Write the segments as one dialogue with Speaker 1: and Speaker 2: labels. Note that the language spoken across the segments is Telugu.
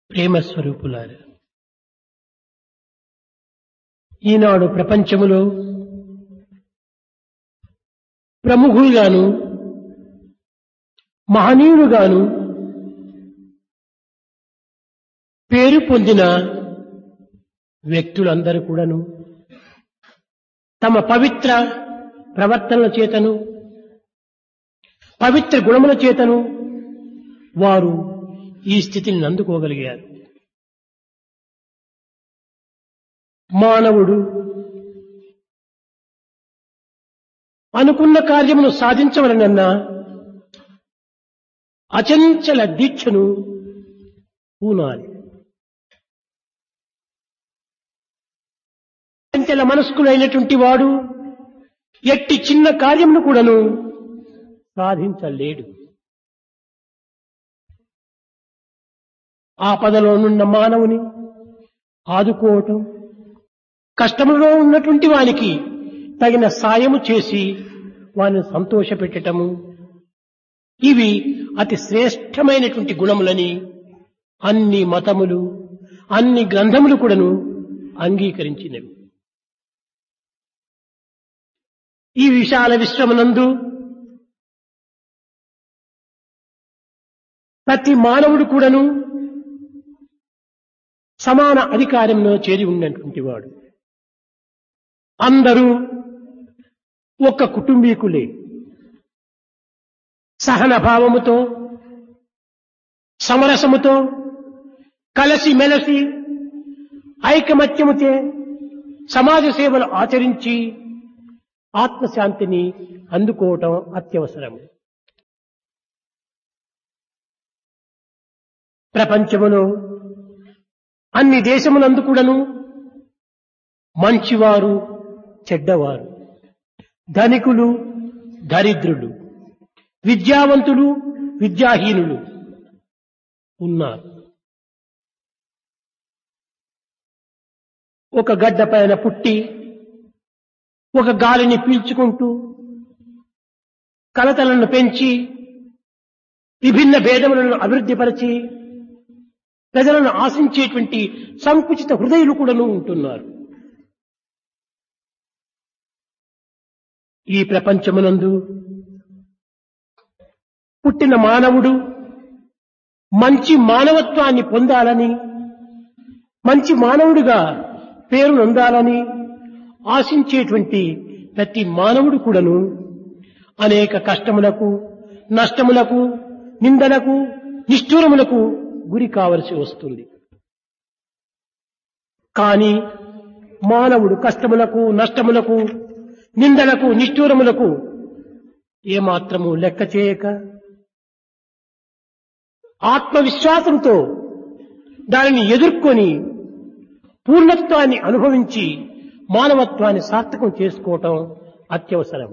Speaker 1: ప్రేమ స్వరూపులారు ఈనాడు ప్రపంచములో ప్రముఖులుగాను మహనీయులుగాను పేరు పొందిన వ్యక్తులందరూ కూడాను తమ పవిత్ర ప్రవర్తనల చేతను పవిత్ర గుణముల చేతను వారు ఈ స్థితిని అందుకోగలిగారు మానవుడు అనుకున్న కార్యమును సాధించవలనన్నా అచంచల దీక్షను పూనాలి అచంచల మనస్కులైనటువంటి వాడు ఎట్టి చిన్న కార్యమును కూడాను సాధించలేడు ఆపదలో నున్న మానవుని ఆదుకోవటం కష్టములో ఉన్నటువంటి వానికి తగిన సాయము చేసి వారిని సంతోషపెట్టటము ఇవి అతి శ్రేష్టమైనటువంటి గుణములని అన్ని మతములు అన్ని గ్రంథములు కూడాను అంగీకరించినవి ఈ విశాల విశ్వమునందు ప్రతి మానవుడు కూడాను సమాన అధికారంలో చేరి ఉన్నటువంటి వాడు అందరూ ఒక్క కుటుంబీకులే సహన భావముతో సమరసముతో కలసి మెలసి ఐకమత్యముతే సమాజ సేవలు ఆచరించి ఆత్మశాంతిని అందుకోవటం అత్యవసరం ప్రపంచములో అన్ని దేశములందు కూడాను మంచివారు చెడ్డవారు ధనికులు దరిద్రులు విద్యావంతులు విద్యాహీనులు ఉన్నారు ఒక గడ్డ పైన పుట్టి ఒక గాలిని పీల్చుకుంటూ కలతలను పెంచి విభిన్న భేదములను అభివృద్ధిపరిచి ప్రజలను ఆశించేటువంటి సంకుచిత హృదయులు కూడాను ఉంటున్నారు ఈ ప్రపంచమునందు పుట్టిన మానవుడు మంచి మానవత్వాన్ని పొందాలని మంచి మానవుడిగా పేరు నొందాలని ఆశించేటువంటి ప్రతి మానవుడు కూడాను అనేక కష్టములకు నష్టములకు నిందలకు నిష్ఠూరములకు గురి కావలసి వస్తుంది కానీ మానవుడు కష్టములకు నష్టములకు నిందలకు నిష్ఠూరములకు ఏమాత్రము లెక్క చేయక ఆత్మవిశ్వాసంతో దానిని ఎదుర్కొని పూర్ణత్వాన్ని అనుభవించి మానవత్వాన్ని సార్థకం చేసుకోవటం అత్యవసరం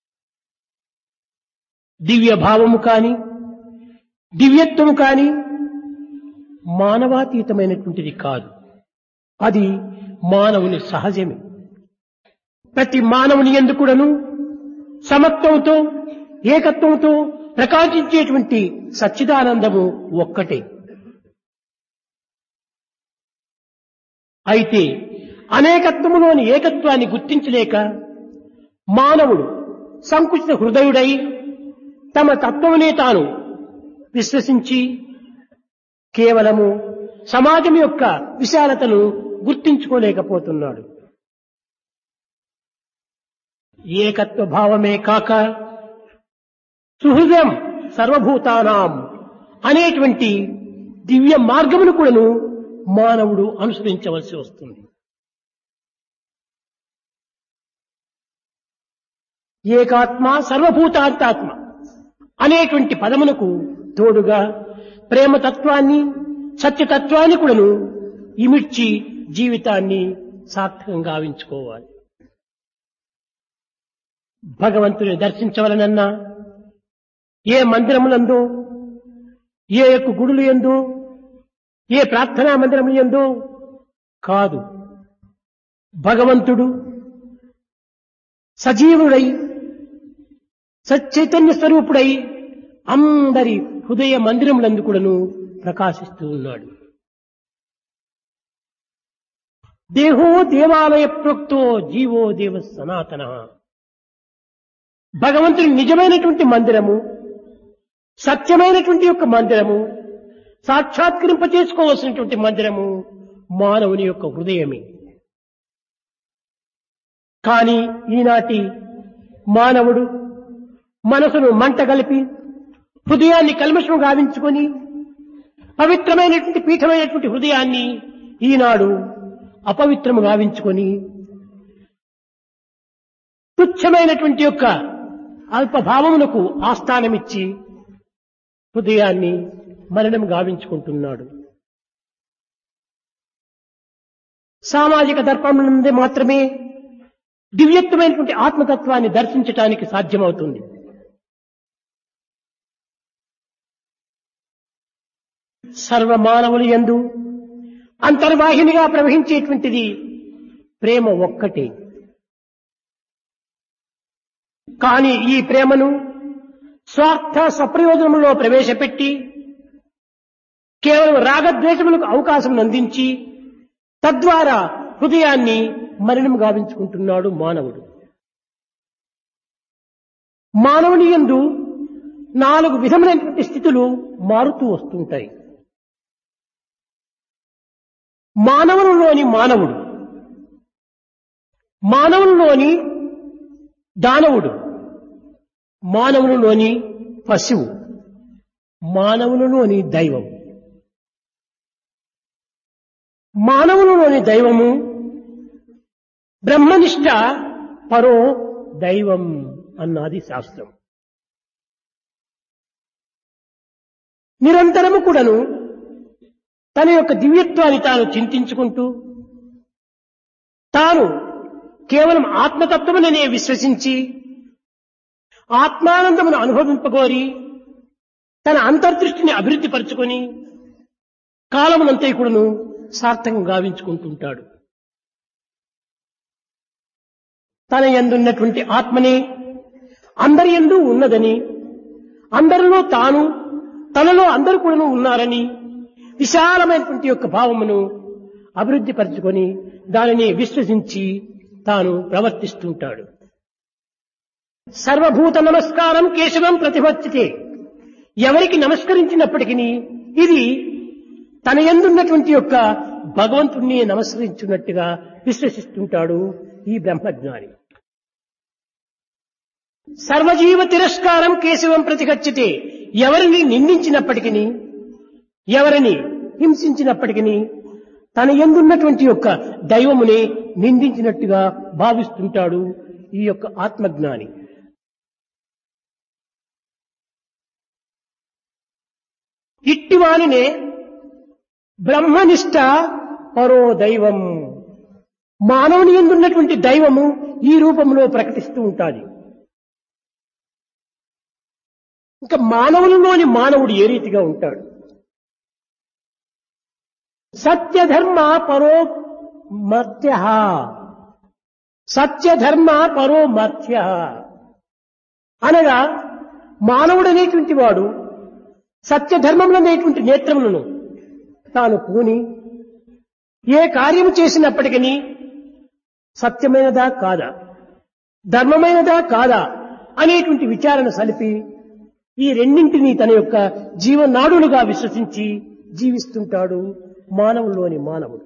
Speaker 1: దివ్య భావము కాని దివ్యత్వము కాని మానవాతీతమైనటువంటిది కాదు అది మానవుని సహజమే ప్రతి మానవుని ఎందుకుడను సమత్వంతో ఏకత్వంతో ప్రకాశించేటువంటి సచ్చిదానందము ఒక్కటే అయితే అనేకత్వములోని ఏకత్వాన్ని గుర్తించలేక మానవుడు సంకుచిత హృదయుడై తమ తత్వమునే తాను విశ్వసించి కేవలము సమాజం యొక్క విశాలతను గుర్తించుకోలేకపోతున్నాడు ఏకత్వ భావమే కాక సుహృదం సర్వభూతానాం అనేటువంటి దివ్య మార్గమును కూడాను మానవుడు అనుసరించవలసి వస్తుంది ఏకాత్మ సర్వభూతాంతాత్మ అనేటువంటి పదమునకు తోడుగా ప్రేమతత్వాన్ని సత్యతత్వాన్ని కూడాను ఇమిడ్చి జీవితాన్ని సార్థకంగా గావించుకోవాలి భగవంతుని దర్శించవలనన్నా ఏ మందిరములందో ఏ యొక్క గుడులు ఎందు ఏ ప్రార్థనా మందిరము ఎందు కాదు భగవంతుడు సజీవుడై సచ్చైతన్య స్వరూపుడై అందరి హృదయ మందిరములందు కూడాను ప్రకాశిస్తూ ఉన్నాడు దేహో దేవాలయ ప్రోక్తో జీవో దేవ సనాతన భగవంతుని నిజమైనటువంటి మందిరము సత్యమైనటువంటి యొక్క మందిరము సాక్షాత్కరింప చేసుకోవలసినటువంటి మందిరము మానవుని యొక్క హృదయమే కానీ ఈనాటి మానవుడు మనసును మంట కలిపి హృదయాన్ని కల్మషం గావించుకొని పవిత్రమైనటువంటి పీఠమైనటువంటి హృదయాన్ని ఈనాడు అపవిత్రము గావించుకొని తుచ్చమైనటువంటి యొక్క అల్పభావమునకు ఆస్థానమిచ్చి హృదయాన్ని మరణం గావించుకుంటున్నాడు సామాజిక దర్పణం నుండి మాత్రమే దివ్యత్వమైనటువంటి ఆత్మతత్వాన్ని దర్శించటానికి సాధ్యమవుతుంది సర్వ మానవులు ఎందు అంతర్వాహినిగా ప్రవహించేటువంటిది ప్రేమ ఒక్కటే కానీ ఈ ప్రేమను స్వార్థ సప్రయోజనంలో ప్రవేశపెట్టి కేవలం రాగద్వేషములకు అవకాశం అందించి తద్వారా హృదయాన్ని మరణం గావించుకుంటున్నాడు మానవుడు మానవుని యందు నాలుగు విధములైనటువంటి స్థితులు మారుతూ వస్తుంటాయి మానవునిలోని మానవుడు మానవునిలోని దానవుడు మానవునిలోని పశువు మానవునిలోని దైవం మానవునిలోని దైవము బ్రహ్మనిష్ట పరో దైవం అన్నది శాస్త్రం నిరంతరము కూడాను తన యొక్క దివ్యత్వాన్ని తాను చింతించుకుంటూ తాను కేవలం ఆత్మతత్వముననే విశ్వసించి ఆత్మానందమును అనుభవింపగోరి తన అంతర్దృష్టిని అభివృద్ధి పరుచుకొని కాలమునంతా కూడాను సార్థకం గావించుకుంటుంటాడు తన ఎందున్నటువంటి ఆత్మని అందరి ఎందు ఉన్నదని అందరిలో తాను తనలో అందరూ కూడాను ఉన్నారని విశాలమైనటువంటి యొక్క భావమును అభివృద్ధి పరుచుకొని దానిని విశ్వసించి తాను ప్రవర్తిస్తుంటాడు సర్వభూత నమస్కారం కేశవం ప్రతిభచ్చితే ఎవరికి నమస్కరించినప్పటికీ ఇది తన ఎందున్నటువంటి యొక్క భగవంతుణ్ణి నమస్కరించున్నట్టుగా విశ్వసిస్తుంటాడు ఈ బ్రహ్మజ్ఞాని సర్వజీవ తిరస్కారం కేశవం ప్రతిగచ్చితే ఎవరిని నిందించినప్పటికీ ఎవరిని హింసించినప్పటికీ తన ఎందున్నటువంటి యొక్క దైవముని నిందించినట్టుగా భావిస్తుంటాడు ఈ యొక్క ఆత్మజ్ఞాని ఇట్టివానినే బ్రహ్మనిష్ట పరో దైవం మానవుని ఎందున్నటువంటి దైవము ఈ రూపంలో ప్రకటిస్తూ ఉంటాది ఇంకా మానవులలోని మానవుడు ఏ రీతిగా ఉంటాడు సత్యధర్మ పరో మర్త్య సత్యధర్మ పరో మర్త్య అనగా మానవుడనేటువంటి వాడు సత్యధర్మములనేటువంటి నేత్రములను తాను పూని ఏ కార్యము చేసినప్పటికీ సత్యమైనదా కాదా ధర్మమైనదా కాదా అనేటువంటి విచారణ సలిపి ఈ రెండింటినీ తన యొక్క జీవనాడులుగా విశ్వసించి జీవిస్తుంటాడు మానవుల్లోని మానవుడు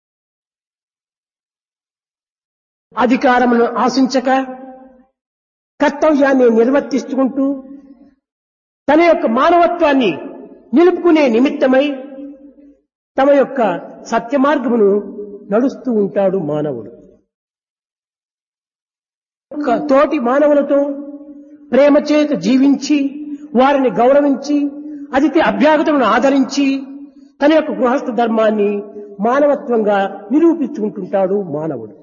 Speaker 1: అధికారమును ఆశించక కర్తవ్యాన్ని నిర్వర్తిస్తుంటూ తన యొక్క మానవత్వాన్ని నిలుపుకునే నిమిత్తమై తమ యొక్క సత్య మార్గమును నడుస్తూ ఉంటాడు మానవుడు ఒక తోటి మానవులతో ప్రేమ చేత జీవించి వారిని గౌరవించి అతిథి అభ్యాగతమును ఆదరించి తన యొక్క గృహస్థ ధర్మాన్ని మానవత్వంగా నిరూపించుకుంటుంటాడు మానవుడు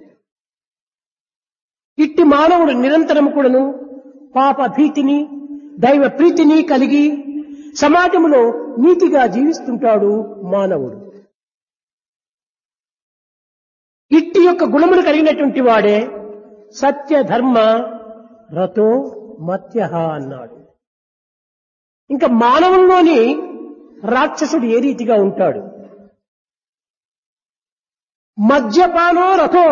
Speaker 1: ఇట్టి మానవుడు నిరంతరం కూడాను పాప భీతిని దైవ ప్రీతిని కలిగి సమాజంలో నీతిగా జీవిస్తుంటాడు మానవుడు ఇట్టి యొక్క గుణములు కలిగినటువంటి వాడే సత్య ధర్మ రతో మత్య అన్నాడు ఇంకా మానవుల్లోని రాక్షసుడు ఏ రీతిగా ఉంటాడు మద్యపానో రథో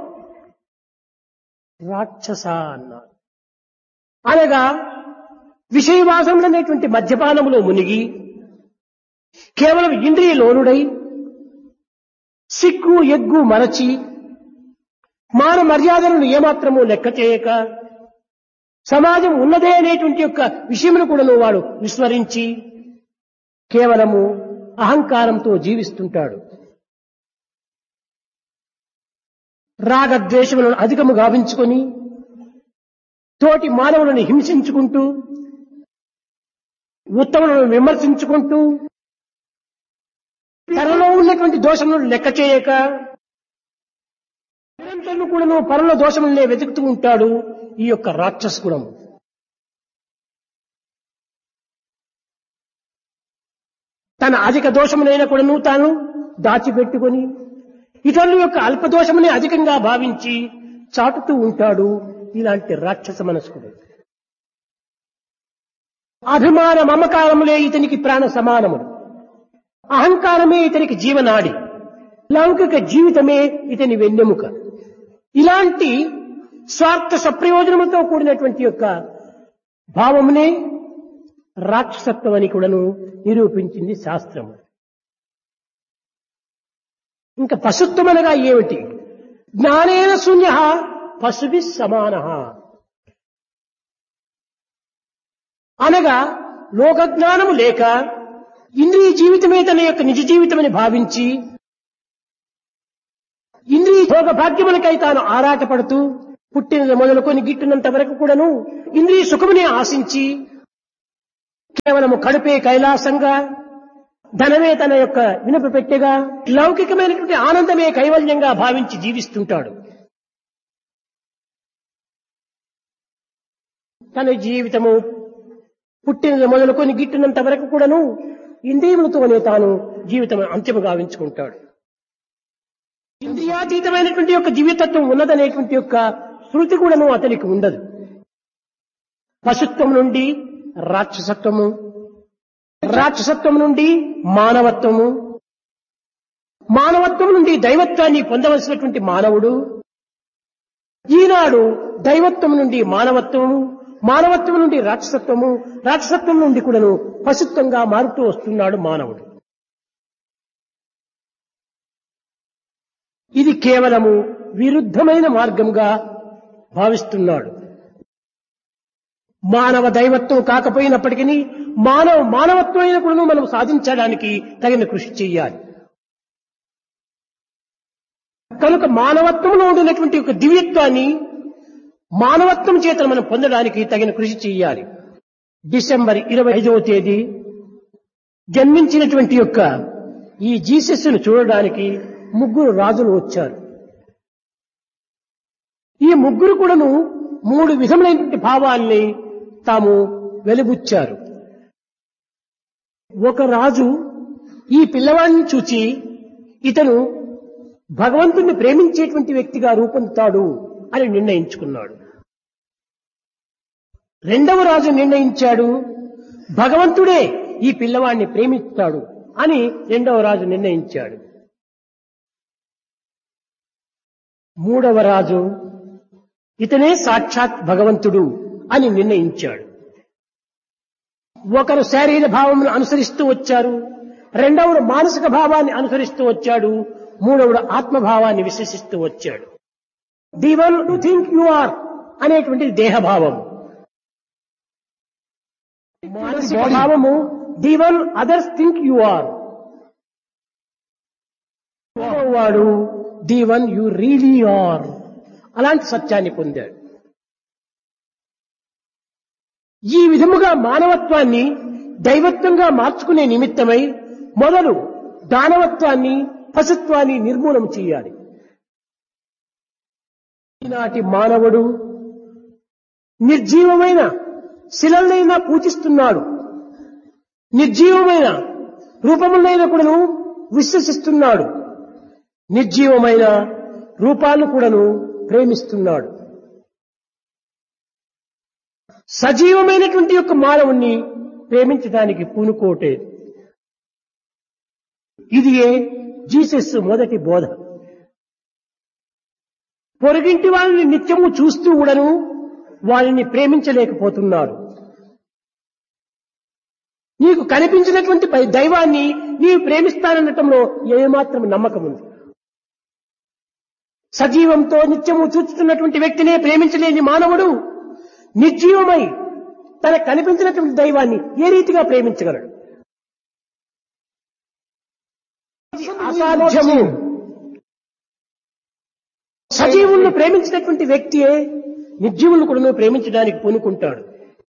Speaker 1: రాక్షస అన్నారు అనగా విషయవాసములు అనేటువంటి మద్యపానములో మునిగి కేవలం ఇంద్రియ లోనుడై సిగ్గు ఎగ్గు మరచి మాన మర్యాదలను ఏమాత్రము లెక్క చేయక సమాజం ఉన్నదే అనేటువంటి యొక్క విషయమును కూడా వాడు విస్మరించి కేవలము అహంకారంతో జీవిస్తుంటాడు రాగద్వేషములను అధికము గావించుకొని తోటి మానవులను హింసించుకుంటూ ఉత్తములను విమర్శించుకుంటూ తనలో ఉన్నటువంటి దోషములను లెక్క చేయక నిరంతరం కూడాను పరుల దోషములనే వెతుకుతూ ఉంటాడు ఈ యొక్క రాక్షస గుణం తన అధిక దోషమునైనా కూడాను తాను దాచిపెట్టుకొని ఇతరుల యొక్క అల్ప దోషముని అధికంగా భావించి చాటుతూ ఉంటాడు ఇలాంటి రాక్షస మనస్కుడు అభిమాన మమకారములే ఇతనికి ప్రాణ సమానములు అహంకారమే ఇతనికి జీవనాడి లౌకిక జీవితమే ఇతని వెన్నెముక ఇలాంటి స్వార్థ సప్రయోజనముతో కూడినటువంటి యొక్క భావమునే రాక్షసత్వం అని కూడాను నిరూపించింది శాస్త్రము ఇంకా పశుత్వం అనగా ఏమిటి జ్ఞానేన శూన్య పశుభి సమాన అనగా లోకజ్ఞానము లేక ఇంద్రియ జీవితమే తన యొక్క నిజ జీవితమని భావించి ఇంద్రియ భోగ భాగ్యములకై తాను ఆరాటపడుతూ పుట్టినది మొదలుకొని గిట్టినంత వరకు కూడాను ఇంద్రియ సుఖమునే ఆశించి కేవలము కడుపే కైలాసంగా ధనమే తన యొక్క వినప పెట్టెగా లౌకికమైనటువంటి ఆనందమే కైవల్యంగా భావించి జీవిస్తుంటాడు తన జీవితము పుట్టినది మొదలుకొని గిట్టినంత వరకు కూడాను ఇంద్రియములతోనే తాను జీవితం అంత్యము గావించుకుంటాడు ఇంద్రియాతీతమైనటువంటి యొక్క దివ్యతత్వం ఉన్నదనేటువంటి యొక్క శృతి కూడాను అతనికి ఉండదు పశుత్వం నుండి రాక్షసత్వము రాక్షసత్వం నుండి మానవత్వము మానవత్వం నుండి దైవత్వాన్ని పొందవలసినటువంటి మానవుడు ఈనాడు దైవత్వం నుండి మానవత్వము మానవత్వం నుండి రాక్షసత్వము రాక్షసత్వం నుండి కూడాను పశుత్వంగా మారుతూ వస్తున్నాడు మానవుడు ఇది కేవలము విరుద్ధమైన మార్గంగా భావిస్తున్నాడు మానవ దైవత్వం కాకపోయినప్పటికీ మానవ మానవత్వమైన కూడా మనం సాధించడానికి తగిన కృషి చేయాలి కనుక మానవత్వంలో ఉండినటువంటి ఒక దివ్యత్వాన్ని మానవత్వం చేత మనం పొందడానికి తగిన కృషి చేయాలి డిసెంబర్ ఇరవై ఐదవ తేదీ జన్మించినటువంటి యొక్క ఈ జీసస్ను చూడడానికి ముగ్గురు రాజులు వచ్చారు ఈ ముగ్గురు కూడాను మూడు విధములైనటువంటి భావాల్ని తాము వెలుబుచ్చారు ఒక రాజు ఈ పిల్లవాడిని చూచి ఇతను భగవంతుణ్ణి ప్రేమించేటువంటి వ్యక్తిగా రూపొందుతాడు అని నిర్ణయించుకున్నాడు రెండవ రాజు నిర్ణయించాడు భగవంతుడే ఈ పిల్లవాడిని ప్రేమిస్తాడు అని రెండవ రాజు నిర్ణయించాడు మూడవ రాజు ఇతనే సాక్షాత్ భగవంతుడు అని నిర్ణయించాడు ఒకరు శారీర భావమును అనుసరిస్తూ వచ్చారు రెండవడు మానసిక భావాన్ని అనుసరిస్తూ వచ్చాడు మూడవడు ఆత్మభావాన్ని విశ్వసిస్తూ వచ్చాడు the one to think you are అనేటువంటిది దేహభావం మానసిక భావము the one others think you are వాడు the one you really are అలాంటి సత్యాన్ని పొందాడు ఈ విధముగా మానవత్వాన్ని దైవత్వంగా మార్చుకునే నిమిత్తమై మొదలు దానవత్వాన్ని పశుత్వాన్ని నిర్మూలన చేయాలి ఈనాటి మానవుడు నిర్జీవమైన శిలలైనా పూజిస్తున్నాడు నిర్జీవమైన రూపములైన కూడాను విశ్వసిస్తున్నాడు నిర్జీవమైన రూపాలను కూడాను ప్రేమిస్తున్నాడు సజీవమైనటువంటి యొక్క మానవుణ్ణి ప్రేమించడానికి పూనుకోటేది ఇది జీసస్ మొదటి బోధ పొరుగింటి వాళ్ళని నిత్యము చూస్తూ కూడాను వాళ్ళని ప్రేమించలేకపోతున్నాడు నీకు కనిపించినటువంటి పై- దైవాన్ని నీవు ప్రేమిస్తాననటంలో ఏమాత్రం నమ్మకం ఉంది సజీవంతో నిత్యము చూస్తున్నటువంటి వ్యక్తినే ప్రేమించలేని మానవుడు నిర్జీవమై తనకు కనిపించినటువంటి దైవాన్ని ఏ రీతిగా ప్రేమించగలడు అసాధ్యము సజీవులను ప్రేమించినటువంటి వ్యక్తియే నిర్జీవులను కూడా ప్రేమించడానికి పూనుకుంటాడు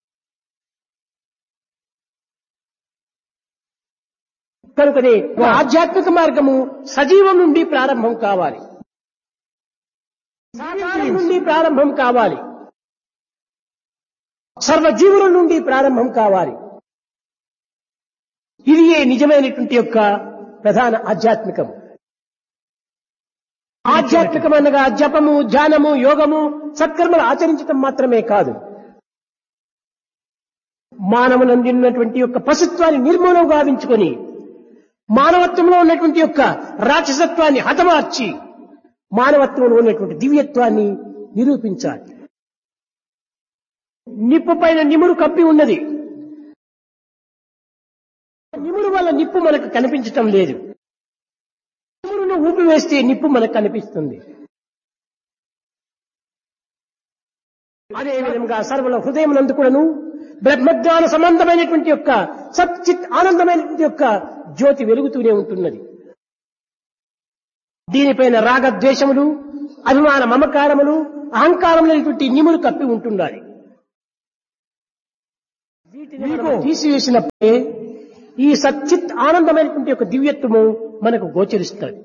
Speaker 1: కనుకనే ఆధ్యాత్మిక మార్గము సజీవం నుండి ప్రారంభం కావాలి సాకారం నుండి ప్రారంభం కావాలి సర్వజీవుల నుండి ప్రారంభం కావాలి ఇది ఏ నిజమైనటువంటి యొక్క ప్రధాన ఆధ్యాత్మికం ఆధ్యాత్మికం అనగా జపము ధ్యానము యోగము సత్కర్మలు ఆచరించటం మాత్రమే కాదు మానవునందున్నటువంటి యొక్క పశుత్వాన్ని నిర్మూలం గావించుకొని మానవత్వంలో ఉన్నటువంటి యొక్క రాక్షసత్వాన్ని హతమార్చి మానవత్వంలో ఉన్నటువంటి దివ్యత్వాన్ని నిరూపించాలి నిప్పు పైన నిమురు కప్పి ఉన్నది నిమురు వల్ల నిప్పు మనకు కనిపించటం లేదు నిమురును ఊపివేస్తే నిప్పు మనకు కనిపిస్తుంది అదే విధంగా సర్వల హృదయం నందు కూడాను బ్రహ్మజ్ఞాన సంబంధమైనటువంటి యొక్క సచ్చిత్ ఆనందమైనటువంటి యొక్క జ్యోతి వెలుగుతూనే ఉంటున్నది దీనిపైన రాగద్వేషములు అభిమాన మమకారములు అహంకారములైనటువంటి నిములు కప్పి ఉంటుండాలి వీటిని మనము తీసివేసినప్పుడే ఈ సచ్చిత్ ఆనందమైనటువంటి యొక్క దివ్యత్వము మనకు గోచరిస్తుంది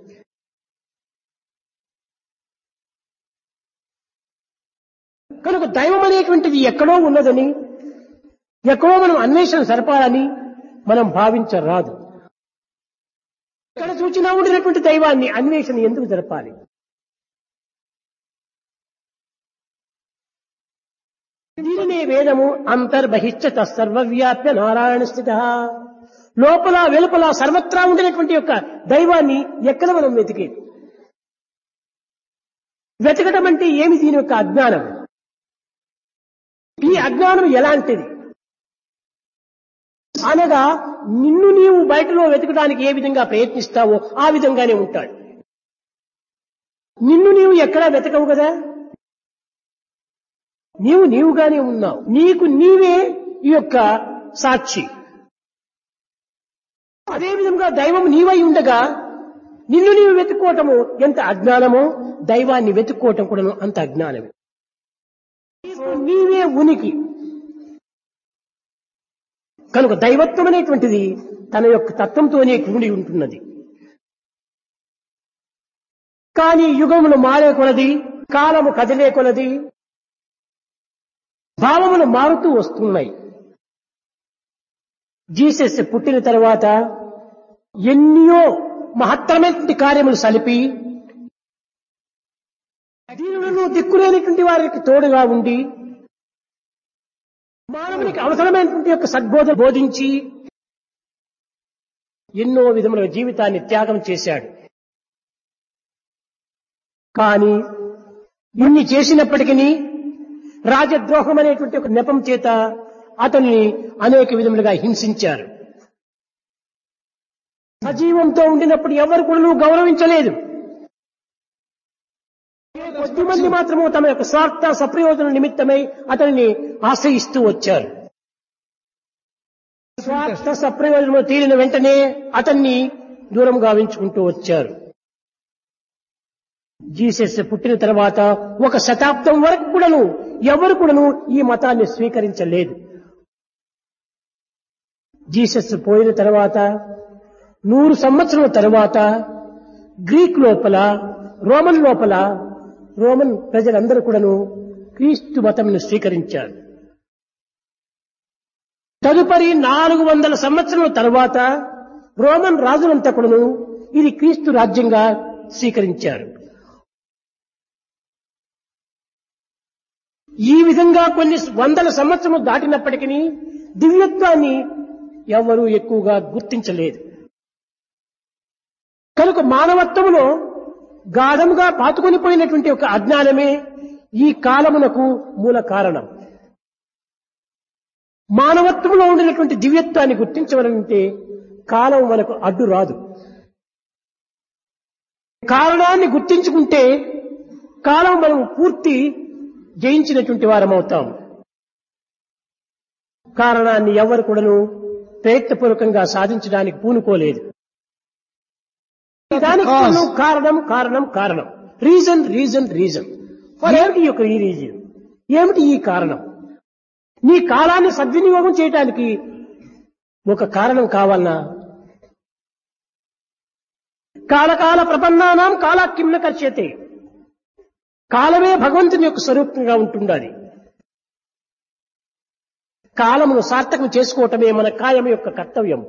Speaker 1: కనుక దైవం అనేటువంటిది ఎక్కడో ఉన్నదని ఎక్కడో మనం అన్వేషణ సరపాలని మనం భావించరాదు ఇక్కడ సూచన ఉండినటువంటి దైవాన్ని అన్వేషణ ఎందుకు జరపాలి దీనినే వేదము అంతర్బహిష్ట సర్వవ్యాప్య నారాయణ స్థిత లోపల వెలుపల సర్వత్రా ఉండినటువంటి యొక్క దైవాన్ని ఎక్కడ మనం వెతికేది వెతకటం అంటే ఏమి దీని యొక్క అజ్ఞానం ఈ అజ్ఞానం ఎలాంటిది అనగా నిన్ను నీవు బయటలో వెతకడానికి ఏ విధంగా ప్రయత్నిస్తావో ఆ విధంగానే ఉంటాడు నిన్ను నీవు ఎక్కడా వెతకవు కదా నీవు నీవుగానే ఉన్నావు నీకు నీవే ఈ యొక్క సాక్షి అదే విధంగా దైవం నీవై ఉండగా నిన్ను నీవు వెతుక్కోవటము ఎంత అజ్ఞానమో దైవాన్ని వెతుక్కోవటం కూడా అంత అజ్ఞానమే నీకు నీవే ఉనికి కనుక దైవత్వం అనేటువంటిది తన యొక్క తత్వంతోనే కూడి ఉంటున్నది కానీ యుగములు మారే కొలది కాలము కదిలే కొలది భావములు మారుతూ వస్తున్నాయి జీసస్ పుట్టిన తర్వాత ఎన్నో మహత్తరమైనటువంటి కార్యములు సలిపి దీనులను దిక్కులేనటువంటి వారికి తోడుగా ఉండి మానవునికి అవసరమైనటువంటి యొక్క సద్బోధ బోధించి ఎన్నో విధముల జీవితాన్ని త్యాగం చేశాడు కానీ ఇన్ని చేసినప్పటికీ రాజద్రోహం అనేటువంటి ఒక నెపం చేత అతన్ని అనేక విధములుగా హింసించారు సజీవంతో ఉండినప్పుడు ఎవరు కూడా నువ్వు గౌరవించలేదు కొద్ది మంది మాత్రము తమ యొక్క స్వార్థ సప్రయోజన నిమిత్తమై అతనిని ఆశ్రయిస్తూ వచ్చారు స్వార్థ సప్రయోజనము తీరిన వెంటనే అతన్ని దూరం గావించుకుంటూ వచ్చారు జీసస్ పుట్టిన తర్వాత ఒక శతాబ్దం వరకు కూడాను ఎవరు కూడాను ఈ మతాన్ని స్వీకరించలేదు జీసస్ పోయిన తర్వాత నూరు సంవత్సరం తర్వాత గ్రీక్ లోపల రోమన్ లోపల రోమన్ ప్రజలందరూ కూడాను క్రీస్తు మతంను స్వీకరించారు తదుపరి నాలుగు వందల సంవత్సరాల తర్వాత రోమన్ రాజులంతా కూడాను ఇది క్రీస్తు రాజ్యంగా స్వీకరించారు ఈ విధంగా కొన్ని వందల సంవత్సరము దాటినప్పటికీ దివ్యత్వాన్ని ఎవరూ ఎక్కువగా గుర్తించలేదు కనుక మానవత్వంలో గాఢముగా పాతుకొని పోయినటువంటి ఒక అజ్ఞానమే ఈ కాలమునకు మూల కారణం మానవత్వంలో ఉండినటువంటి దివ్యత్వాన్ని గుర్తించవలంటే కాలం మనకు అడ్డు రాదు కారణాన్ని గుర్తించుకుంటే కాలం మనం పూర్తి జయించినటువంటి వారం అవుతాం కారణాన్ని ఎవరు కూడాను ప్రయత్నపూర్వకంగా సాధించడానికి పూనుకోలేదు దానికి కూడాను కారణం కారణం కారణం రీజన్ రీజన్ రీజన్ ఏమిటి ఈ యొక్క ఈ రీజన్ ఏమిటి ఈ కారణం నీ కాలాన్ని సద్వినియోగం చేయడానికి ఒక కారణం కావాలనా కాలకాల ప్రపన్నానాం కాలాక్కిమ్న కర్ష్యతే కాలమే భగవంతుని యొక్క స్వరూపంగా ఉంటుండాలి కాలమును సార్థకం చేసుకోవటమే మన కాయం యొక్క కర్తవ్యం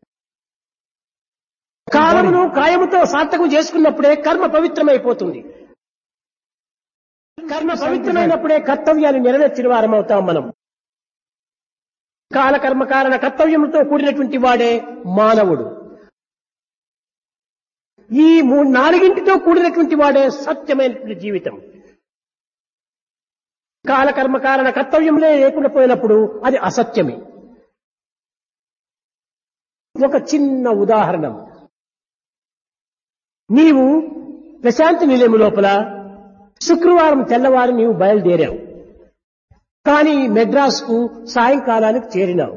Speaker 1: కాలమును కాయముతో సార్థకం చేసుకున్నప్పుడే కర్మ పవిత్రమైపోతుంది కర్మ పవిత్రమైనప్పుడే కర్తవ్యాన్ని నెరవేర్చిన వారం అవుతాం మనం కాలకర్మ కారణ కర్తవ్యంతో కూడినటువంటి వాడే మానవుడు ఈ మూడు నాలుగింటితో కూడినటువంటి వాడే సత్యమైనటువంటి జీవితం కాలకర్మ కారణ కర్తవ్యంలో లేకుండా పోయినప్పుడు అది అసత్యమే ఒక చిన్న ఉదాహరణ నీవు ప్రశాంతి నిలయం లోపల శుక్రవారం తెల్లవారు నీవు బయలుదేరావు కానీ మెడ్రాస్కు సాయంకాలానికి చేరినావు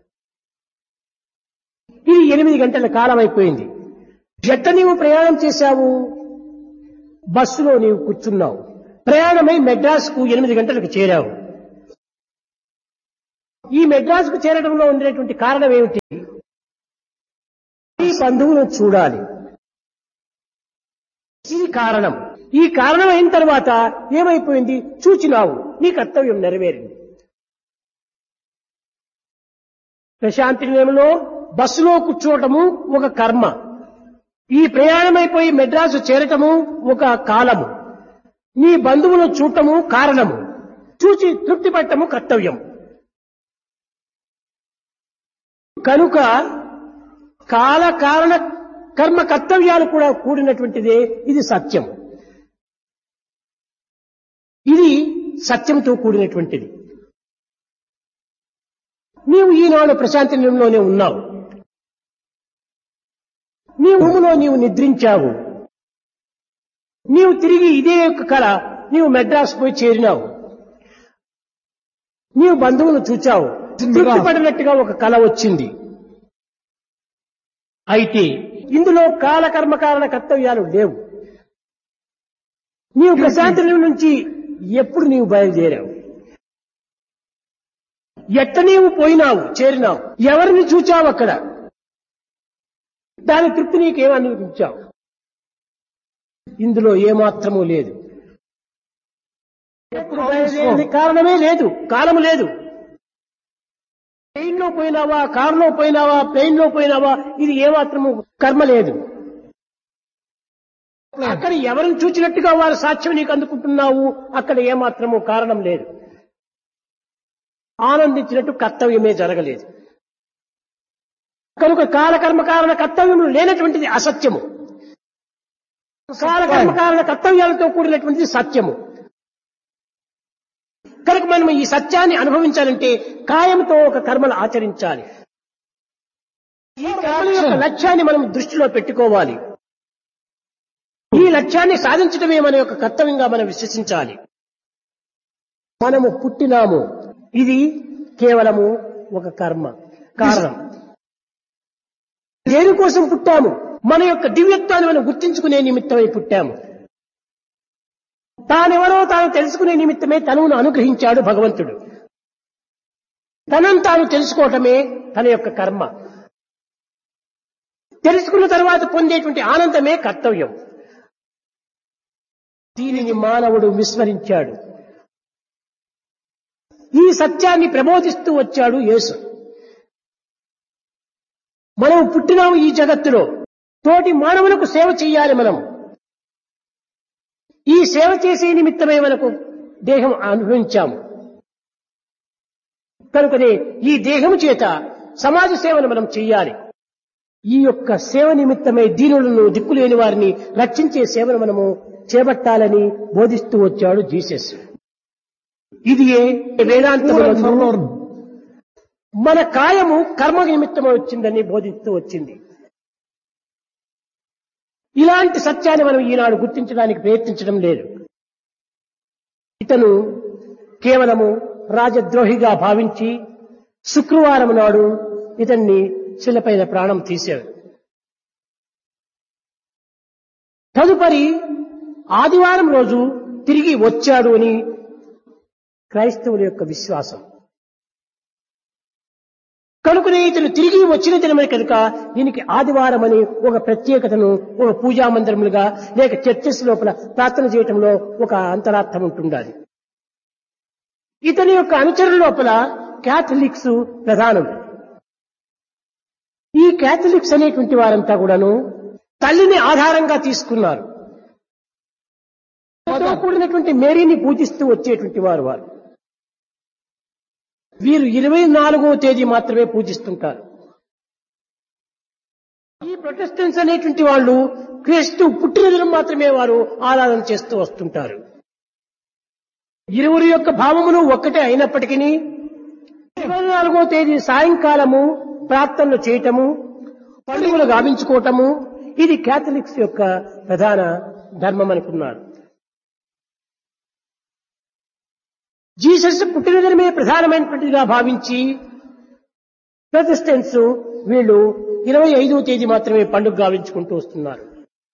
Speaker 1: ఇది ఎనిమిది గంటల కాలం అయిపోయింది ఎట్ట నీవు ప్రయాణం చేశావు బస్సులో నీవు కూర్చున్నావు ప్రయాణమై మెడ్రాస్కు ఎనిమిది గంటలకు చేరావు ఈ మెడ్రాస్కు చేరడంలో ఉండేటువంటి కారణం ఏమిటి ఈ బంధువులను చూడాలి ఇది కారణం ఈ కారణం అయిన తర్వాత ఏమైపోయింది చూచినావు నీ కర్తవ్యం నెరవేరింది ప్రశాంతి నిలయంలో బస్సులో కూర్చోవటము ఒక కర్మ ఈ ప్రయాణమైపోయి మెడ్రాసు చేరటము ఒక కాలము నీ బంధువులను చూడటము కారణము చూచి తృప్తి పట్టము కర్తవ్యం కనుక కాల కారణ కర్మ కర్తవ్యాలు కూడా కూడినటువంటిదే ఇది సత్యం ఇది సత్యంతో కూడినటువంటిది నీవు ఈనాడు ప్రశాంతి నిలయంలోనే ఉన్నావు నీ ఊములో నీవు నిద్రించావు నీవు తిరిగి ఇదే యొక్క కళ నీవు మెడ్రాస్ పోయి చేరినావు నీవు బంధువులు చూచావు తృప్తి పడినట్టుగా ఒక కళ వచ్చింది అయితే ఇందులో కాలకర్మ కారణ కర్తవ్యాలు లేవు నీవు ప్రశాంతి నిలయం నుంచి ఎప్పుడు నీవు బయలుదేరావు ఎట్ట నీవు పోయినావు చేరినావు ఎవరిని చూచావు అక్కడ దాని తృప్తి నీకేం అనిపించావు ఇందులో ఏమాత్రము లేదు ఎప్పుడు బయలుదేరింది కారణమే లేదు కాలము లేదు ట్రైన్ లో పోయినావా కారులో పోయినావా ప్లేన్ లో పోయినావా ఇది ఏమాత్రము కర్మ లేదు అక్కడ ఎవరిని చూచినట్టుగా వారు సాక్ష్యం నీకు అందుకుంటున్నావు అక్కడ ఏమాత్రము కారణం లేదు ఆనందించినట్టు కర్తవ్యమే జరగలేదు కనుక కాలకర్మ కారణ కర్తవ్యములు లేనటువంటిది అసత్యము కాలకర్మ కారణ కర్తవ్యాలతో కూడినటువంటిది సత్యము కనుక మనం ఈ సత్యాన్ని అనుభవించాలంటే కాయంతో ఒక కర్మలు ఆచరించాలి ఈ కర్మల యొక్క లక్ష్యాన్ని మనం దృష్టిలో పెట్టుకోవాలి ఈ లక్ష్యాన్ని సాధించడమే మన యొక్క కర్తవ్యంగా మనం విశ్వసించాలి మనము పుట్టినాము ఇది కేవలము ఒక కర్మ కారణం దేనికోసం పుట్టాము మన యొక్క దివ్యత్వాన్ని మనం గుర్తించుకునే నిమిత్తమై పుట్టాము తానెవరో తాను తెలుసుకునే నిమిత్తమే తనువును అనుగ్రహించాడు భగవంతుడు తనను తాను తెలుసుకోవటమే తన యొక్క కర్మ తెలుసుకున్న తర్వాత పొందేటువంటి ఆనందమే కర్తవ్యం దీనిని మానవుడు విస్మరించాడు ఈ సత్యాన్ని ప్రబోధిస్తూ వచ్చాడు యేసు మనం పుట్టినాము ఈ జగత్తులో తోటి మానవులకు సేవ చేయాలి మనం ఈ సేవ చేసే నిమిత్తమే మనకు దేహం అనుభవించాము కనుకనే ఈ దేహము చేత సమాజ సేవను మనం చెయ్యాలి ఈ యొక్క సేవ నిమిత్తమై దీనులను దిక్కులేని వారిని రక్షించే సేవను మనము చేపట్టాలని బోధిస్తూ వచ్చాడు జీసస్ ఇది వేదాంతములందు మన కాయము కర్మ నిమిత్తం వచ్చిందని బోధిస్తూ వచ్చింది ఇలాంటి సత్యాన్ని మనం ఈనాడు గుర్తించడానికి ప్రయత్నించడం లేదు ఇతను కేవలము రాజద్రోహిగా భావించి శుక్రవారం నాడు ఇతన్ని శిలపైన ప్రాణం తీశాడు తదుపరి ఆదివారం రోజు తిరిగి వచ్చాడు అని క్రైస్తవుల యొక్క విశ్వాసం కనుకనే ఇతను తిరిగి వచ్చిన దినమే కనుక దీనికి ఆదివారం అని ఒక ప్రత్యేకతను ఒక పూజా మందిరములుగా లేక చర్చెస్ లోపల ప్రార్థన చేయటంలో ఒక అంతరార్థం ఉంటుండాలి ఇతని యొక్క అనుచరుల లోపల క్యాథలిక్స్ ప్రధానం ఈ క్యాథలిక్స్ అనేటువంటి వారంతా కూడాను తల్లిని ఆధారంగా తీసుకున్నారు తో కూడినటువంటి మేరీని పూజిస్తూ వచ్చేటువంటి వారు వారు వీరు ఇరవై నాలుగో తేదీ మాత్రమే పూజిస్తుంటారు ఈ ప్రొటెస్టెంట్స్ అనేటువంటి వాళ్ళు క్రీస్తు పుట్టినదినం మాత్రమే వారు ఆరాధన చేస్తూ వస్తుంటారు ఇరువురి యొక్క భావములు ఒక్కటే అయినప్పటికీ ఇరవై నాలుగో తేదీ సాయంకాలము ప్రార్థనలు చేయటము పండుగలు గావించుకోవటము ఇది క్యాథలిక్స్ యొక్క ప్రధాన ధర్మం అనుకున్నారు జీసస్ పుట్టినదినమే ప్రధానమైనటువంటిదిగా భావించి ప్రొటెస్టెంట్స్ వీళ్ళు ఇరవై ఐదవ తేదీ మాత్రమే పండుగ గావించుకుంటూ వస్తున్నారు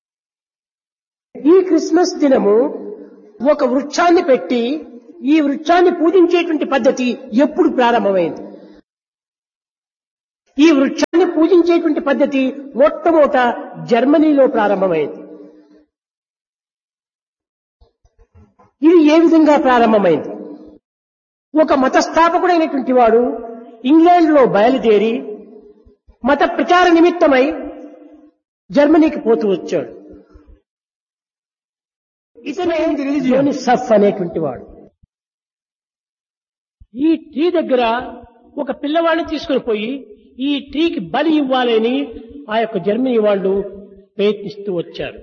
Speaker 1: ఈ క్రిస్మస్ దినము ఒక వృక్షాన్ని పెట్టి ఈ వృక్షాన్ని పూజించేటువంటి పద్ధతి ఎప్పుడు ప్రారంభమైంది ఈ వృక్షాన్ని పూజించేటువంటి పద్ధతి మొట్టమొదట జర్మనీలో ప్రారంభమైంది ఇది ఏ విధంగా ప్రారంభమైంది ఒక మత స్థాపకుడైనటువంటి వాడు ఇంగ్లాండ్ లో బయలుదేరి మత ప్రచార నిమిత్తమై జర్మనీకి పోతూ వచ్చాడు ఇతనే సఫ్ అనేటువంటి వాడు ఈ ట్రీ దగ్గర ఒక పిల్లవాడిని తీసుకుని పోయి ఈ ట్రీకి బలి ఇవ్వాలని ఆ యొక్క జర్మనీ వాళ్ళు ప్రయత్నిస్తూ వచ్చారు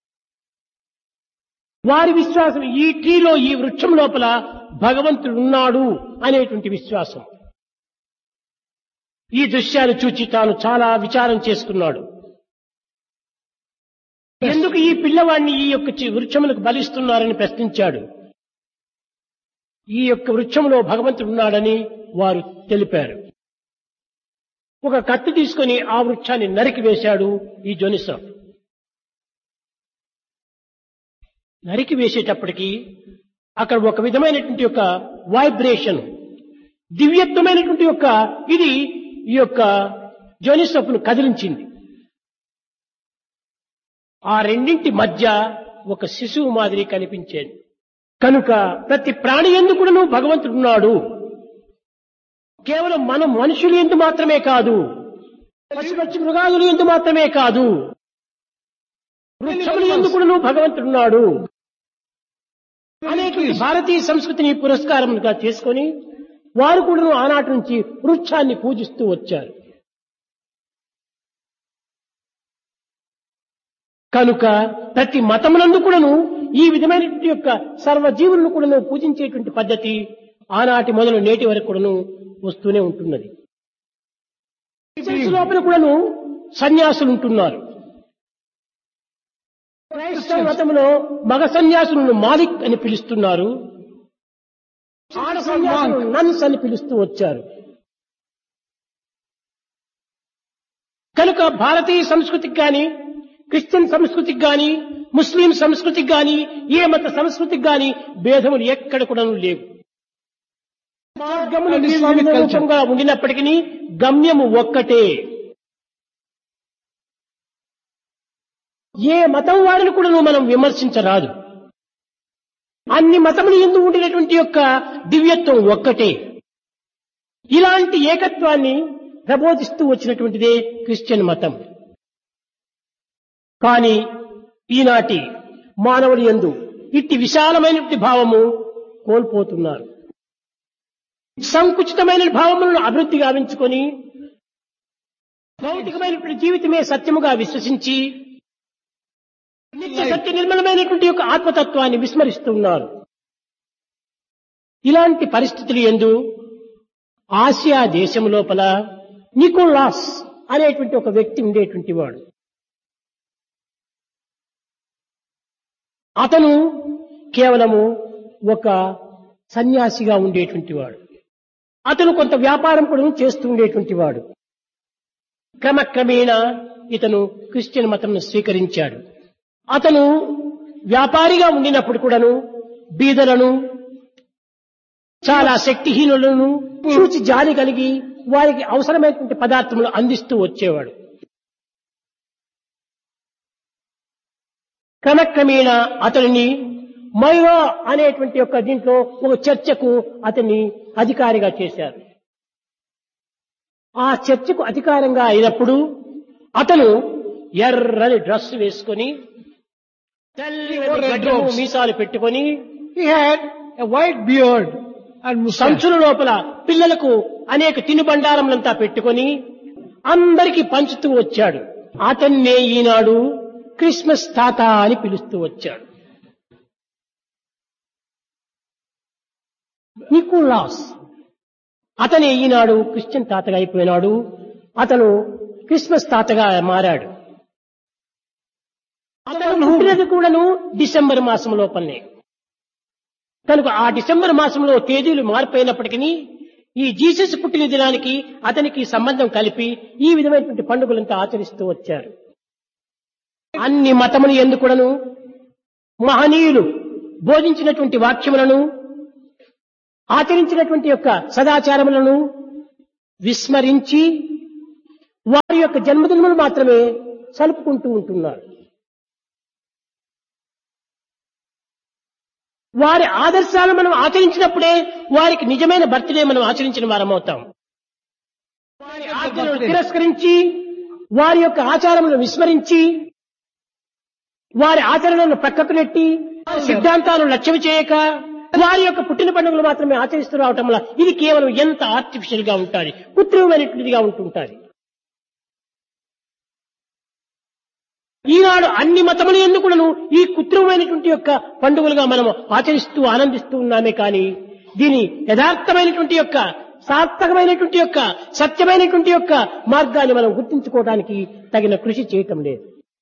Speaker 1: వారి విశ్వాసం ఈ ట్రీలో ఈ వృక్షం లోపల భగవంతుడు ఉన్నాడు అనేటువంటి విశ్వాసం ఈ దృశ్యాన్ని చూచి తాను చాలా విచారం చేసుకున్నాడు ఎందుకు ఈ పిల్లవాడిని ఈ యొక్క చి- వృక్షములకు బలిస్తున్నారని ప్రశ్నించాడు ఈ యొక్క వృక్షంలో భగవంతుడు ఉన్నాడని వారు తెలిపారు ఒక కత్తి తీసుకొని ఆ వృక్షాన్ని నరికి వేశాడు ఈ జోనిసఫ్ నరికి వేసేటప్పటికి అక్కడ ఒక విధమైనటువంటి యొక్క వైబ్రేషన్ దివ్యత్వమైనటువంటి యొక్క ఇది ఈ యొక్క జోనిసఫ్ను కదిలించింది ఆ రెండింటి మధ్య ఒక శిశువు మాదిరి కనిపించేది కనుక ప్రతి ప్రాణి ఎందుకును భగవంతుడు ఉన్నాడు కేవలం మనం మనుషులు ఎందు మాత్రమే కాదు పశు పక్షి మృగాదులు ఎందు మాత్రమే కాదు వృక్షములు ఎందుకును భగవంతుడున్నాడు అనేటువంటి భారతీయ సంస్కృతిని పురస్కారముగా చేసుకొని వారు కూడా ఆనాటి నుంచి వృక్షాన్ని పూజిస్తూ వచ్చారు కనుక ప్రతి మతమునందు కూడాను ఈ విధమైనటువంటి యొక్క సర్వజీవులను కూడాను పూజించేటువంటి పద్ధతి ఆనాటి మొదలు నేటి వరకు కూడాను వస్తూనే ఉంటున్నది క్రిస్టియన్స్ లోపల కూడాను సన్యాసులు ఉంటున్నారు క్రైస్తవ మతంలో మగ సన్యాసులను మాలిక్ అని పిలుస్తున్నారు ఆడ సన్యాసులను నన్స్ అని పిలుస్తూ వచ్చారు కనుక భారతీయ సంస్కృతికి గాని క్రిస్టియన్ సంస్కృతికి గాని ముస్లిం సంస్కృతికి గాని ఏ మత సంస్కృతికి గాని భేదములు ఎక్కడ కూడా లేవు మార్గములు
Speaker 2: And
Speaker 1: వివిధ
Speaker 2: Islamic culture.
Speaker 1: రూపంగా ఉండినప్పటికీ గమ్యము ఒక్కటే ఏ మతం వారిని కూడా మనం విమర్శించరాదు అన్ని మతములు ఎందు ఉండినటువంటి యొక్క దివ్యత్వం ఒక్కటే ఇలాంటి ఏకత్వాన్ని ప్రబోధిస్తూ వచ్చినటువంటిదే క్రిస్టియన్ మతం కానీ ఈనాటి మానవుడి యందు ఇట్టి విశాలమైనటువంటి భావము కోల్పోతున్నారు సంకుచితమైన భావములను అభివృద్ధి గావించుకొని భౌతికమైనటువంటి జీవితమే సత్యముగా విశ్వసించి నిత్య సత్య నిర్మలమైనటువంటి యొక్క ఆత్మతత్వాన్ని విస్మరిస్తున్నారు ఇలాంటి పరిస్థితులు ఎందు ఆసియా దేశం లోపల నికోలాస్ అనేటువంటి ఒక వ్యక్తి ఉండేటువంటి వాడు అతను కేవలము ఒక సన్యాసిగా ఉండేటువంటి వాడు అతను కొంత వ్యాపారం కూడా చేస్తూ ఉండేటువంటి వాడు క్రమక్రమేణా ఇతను క్రిస్టియన్ మతంను స్వీకరించాడు అతను వ్యాపారిగా ఉండినప్పుడు కూడాను బీదలను చాలా శక్తిహీనులను చూచి జాలి కలిగి వారికి అవసరమైనటువంటి పదార్థములు అందిస్తూ వచ్చేవాడు క్రమక్రమేణా అతనిని మైవా అనేటువంటి యొక్క దీంట్లో ఒక చర్చకు అతన్ని అధికారిగా చేశారు ఆ చర్చకు అధికారంగా అయినప్పుడు అతను ఎర్రని డ్రెస్ వేసుకొని తెల్లని
Speaker 2: Red
Speaker 1: గడ్డము,
Speaker 2: robes.
Speaker 1: మీసాలు పెట్టుకొని
Speaker 2: He had a white beard and mustache.
Speaker 1: సంచుల లోపల పిల్లలకు అనేక తినుబండారములంతా పెట్టుకొని అందరికి పంచుతూ వచ్చాడు అతన్నే ఈనాడు క్రిస్మస్ తాత అని పిలుస్తూ వచ్చాడు నికోలాస్ అతనే ఈనాడు క్రిస్టియన్ తాతగా అయిపోయినాడు అతను క్రిస్మస్ తాతగా మారాడు అతను పుట్టినది కూడాను డిసెంబర్ మాసం లోపలనే కనుక ఆ డిసెంబర్ మాసంలో తేదీలు మారిపోయినప్పటికీ ఈ జీసస్ పుట్టిన దినానికి అతనికి సంబంధం కలిపి ఈ విధమైనటువంటి పండుగలంతా ఆచరిస్తూ వచ్చారు అన్ని మతములు ఎందుకుడను మహనీయులు బోధించినటువంటి వాక్యములను ఆచరించినటువంటి యొక్క సదాచారములను విస్మరించి వారి యొక్క జన్మదినములు మాత్రమే సలుపుకుంటూ ఉంటున్నారు వారి ఆదర్శాలను మనం ఆచరించినప్పుడే వారికి నిజమైన బర్త్డే మనం ఆచరించిన వారం అవుతాం వారి ఆజ్ఞలను తిరస్కరించి వారి యొక్క ఆచారములను విస్మరించి వారి ఆచరణలను ప్రక్కకు నెట్టి వారి సిద్ధాంతాలను లక్ష్యం చేయక వారి యొక్క పుట్టిన పండుగలు మాత్రమే ఆచరిస్తూ రావటం వల్ల ఇది కేవలం ఎంత ఆర్టిఫిషియల్ గా ఉంటుంది కృత్రిమమైనటువంటిదిగా ఉంటుంటుంది ఈనాడు అన్ని మతములు ఎందుకును ఈ కృత్రిమమైనటువంటి యొక్క పండుగలుగా మనం ఆచరిస్తూ ఆనందిస్తూ ఉన్నామే కానీ దీని యథార్థమైనటువంటి యొక్క సార్థకమైనటువంటి యొక్క సత్యమైనటువంటి యొక్క మార్గాన్ని మనం గుర్తించుకోవడానికి తగిన కృషి చేయటం లేదు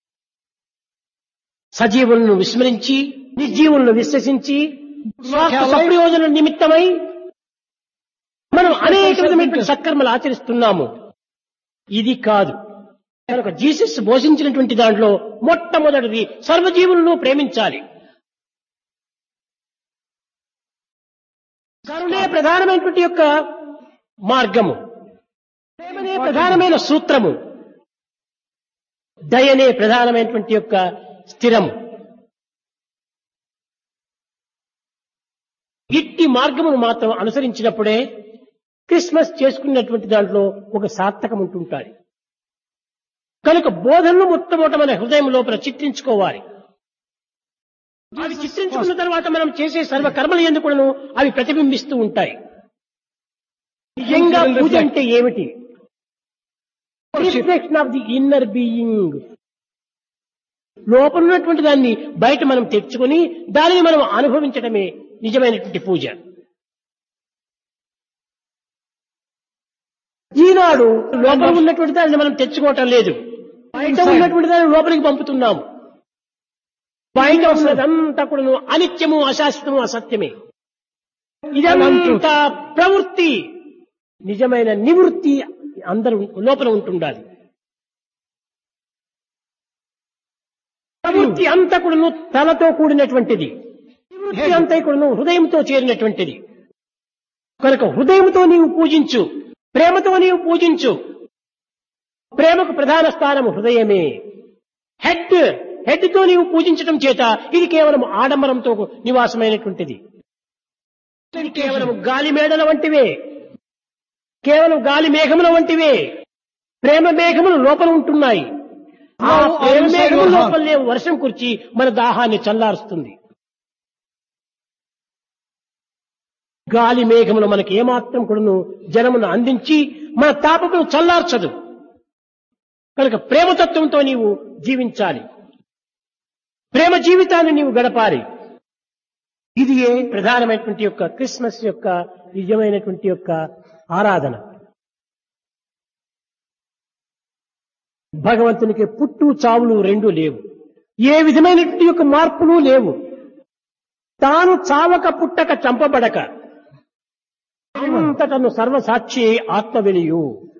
Speaker 1: సజీవులను విస్మరించి నిర్జీవులను విశ్వసించి స్వార్థ ప్రయోజనం నిమిత్తమై మనం అనేక విధమైనటువంటి సత్కర్మలు ఆచరిస్తున్నాము ఇది కాదు కనుక జీసస్ బోధించినటువంటి దాంట్లో మొట్టమొదటిది సర్వజీవులను ప్రేమించాలి కరుణే ప్రధానమైనటువంటి యొక్క మార్గము ప్రేమనే ప్రధానమైన సూత్రము దయనే ప్రధానమైనటువంటి యొక్క స్థిరము ఇట్టి మార్గమును మాత్రం అనుసరించినప్పుడే క్రిస్మస్ చేసుకున్నటువంటి దాంట్లో ఒక సార్థకం ఉంటుంటాయి కనుక బోధనలు మొట్టమొదట మన హృదయం లోపల చిత్రించుకోవాలి అవి చిత్రించుకున్న తర్వాత మనం చేసే సర్వ కర్మలు ఎందుకును అవి ప్రతిబింబిస్తూ ఉంటాయి నిజంగా పూజ అంటే ఏమిటి reflection of the inner being లోపల ఉన్నటువంటి దాన్ని బయట మనం తెచ్చుకొని దానిని మనం అనుభవించడమే నిజమైనటువంటి పూజ ఈనాడు లోపల ఉన్నటువంటి దాన్ని మనం తెచ్చుకోవటం లేదు బయట ఉన్నటువంటి దాన్ని లోపలికి పంపుతున్నాము బయట ఉన్నదంతా కూడా అనిత్యము అశాశ్వతము అసత్యమే ఇదంతా ప్రవృత్తి నిజమైన నివృత్తి అందరూ లోపల ఉంటుండాలి ప్రవృత్తి అంతా కూడాను తనతో కూడినటువంటిది నివృత్తి అంతా కూడాను హృదయంతో చేరినటువంటిది కనుక హృదయంతో నీవు పూజించు ప్రేమతో నీవు పూజించు ప్రేమకు ప్రధాన స్థానం హృదయమే హెడ్ హెడ్ తో నీవు పూజించడం చేత ఇది కేవలం ఆడంబరంతో నివాసమైనటువంటిది ఇది కేవలం గాలి మేడల వంటివే కేవలం గాలి మేఘముల వంటివే ప్రేమ మేఘములు లోపల ఉంటున్నాయి ఆ
Speaker 2: Now,
Speaker 1: Prema
Speaker 2: outside
Speaker 1: మేఘముల
Speaker 2: your heart.
Speaker 1: లోపలనే వర్షం కుర్చి మన దాహాన్ని చల్లారుస్తుంది గాలి మేఘములు మనకి ఏమాత్రం కూడాను జనమును అందించి మన తాపమును చల్లార్చదు కనుక ప్రేమతత్వంతో నీవు జీవించాలి ప్రేమ జీవితాన్ని నీవు గడపాలి ఇది ఏ ప్రధానమైనటువంటి యొక్క క్రిస్మస్ యొక్క నిజమైనటువంటి యొక్క ఆరాధన భగవంతునికి పుట్టు చావులు రెండు లేవు ఏ విధమైనటువంటి యొక్క మార్పులు లేవు తాను చావక పుట్టక చంపబడక అంతటను సర్వసాక్షి ఆత్మ వెలియు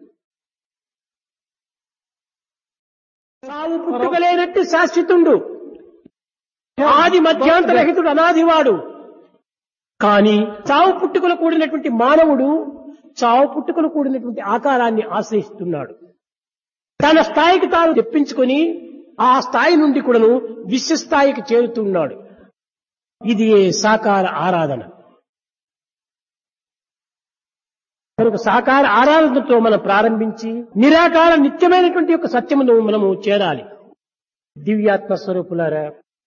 Speaker 1: చావు పుట్టుకలేనట్టు శాశ్వతుండు ఆది మధ్యాంతరహితుడు అనాదివాడు కానీ చావు పుట్టుకలు కూడినటువంటి మానవుడు చావు పుట్టుకలు కూడినటువంటి ఆకారాన్ని ఆశ్రయిస్తున్నాడు తన స్థాయికి తాను తెప్పించుకొని ఆ స్థాయి నుండి కూడాను విశ్వస్థాయికి చేరుతున్నాడు ఇది సాకార ఆరాధన కనుక సాకార ఆరాధనతో మనం ప్రారంభించి నిరాకార నిత్యమైనటువంటి యొక్క సత్యమును మనము చేరాలి దివ్యాత్మ స్వరూపులారా